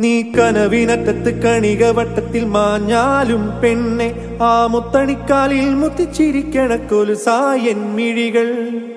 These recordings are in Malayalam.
നീ കനവിനറ്റത്ത് കണിക വട്ടത്തിൽ മാഞ്ഞാലും പെണ്ണെ ആ മുത്തണിക്കാലിൽ മുത്തിച്ചിരിക്കണ കൊലുസായൻ മിഴികൾ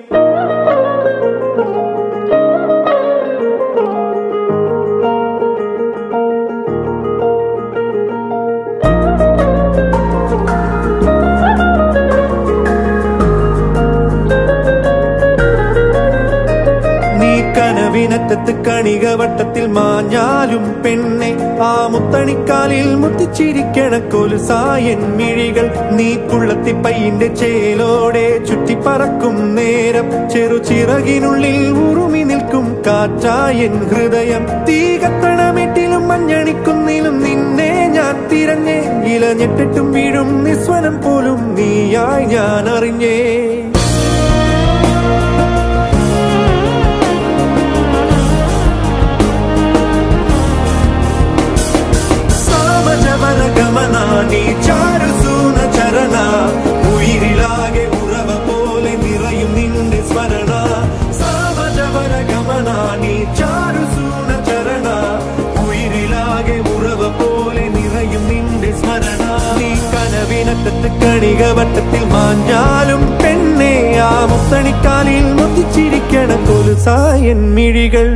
നീ കനവിനറ്റത്ത് കണിക വട്ടത്തിൽ മാഞ്ഞാലും പെണ്ണെ ആ മുത്തണിക്കാലിൽ മുത്തിച്ചിരിക്കണ കൊലുസായൻ മിഴികൾ നീ കുള്ളത്തി പയ്യന്റെ ചേലോടെ ചുറ്റിപ്പറക്കും നേരം ചെറു ചിറകിനുള്ളിൽ ഉറുമി നിൽക്കും കാറ്റായൻ ഹൃദയം തീ കത്തണമിട്ടിലും മഞ്ഞണിക്കുന്നിലും നിന്നെ ഞാൻ തിരഞ്ഞേ ഇലഞ്ഞെട്ടിട്ടും വീഴും നിസ്വനം പോലും നീയായി ഞാൻ അറിഞ്ഞേ സാമജവന ഗമന നീ ചാരുസൂന ചരണ ഉയിരിലാകെ ഉറവ പോലെ നിറയും നിന്റെ സ്മരണ സാമജവന ഗമന നീ ചാരുസൂന ചരണ ഉയിരിലാകെ ഉറവ പോലെ നിറയും നിന്റെ സ്മരണ നീ കനവിനറ്റത്ത് കണിക വട്ടത്തിൽ മാഞ്ഞാലും പെണ്ണെ ആ മുത്തണിക്കാലിൽ മുത്തിച്ചിരിക്കണ കൊലുസായൻ മിഴികൾ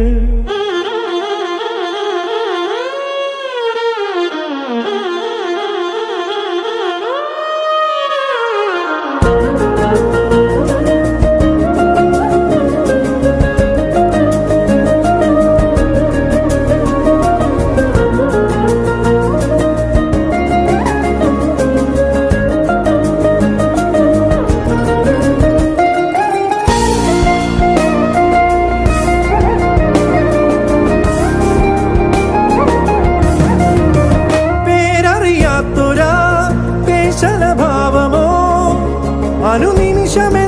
പേരറിയാത്തൊരാ പേശലഭാവമോ അനുനിമിഷമേ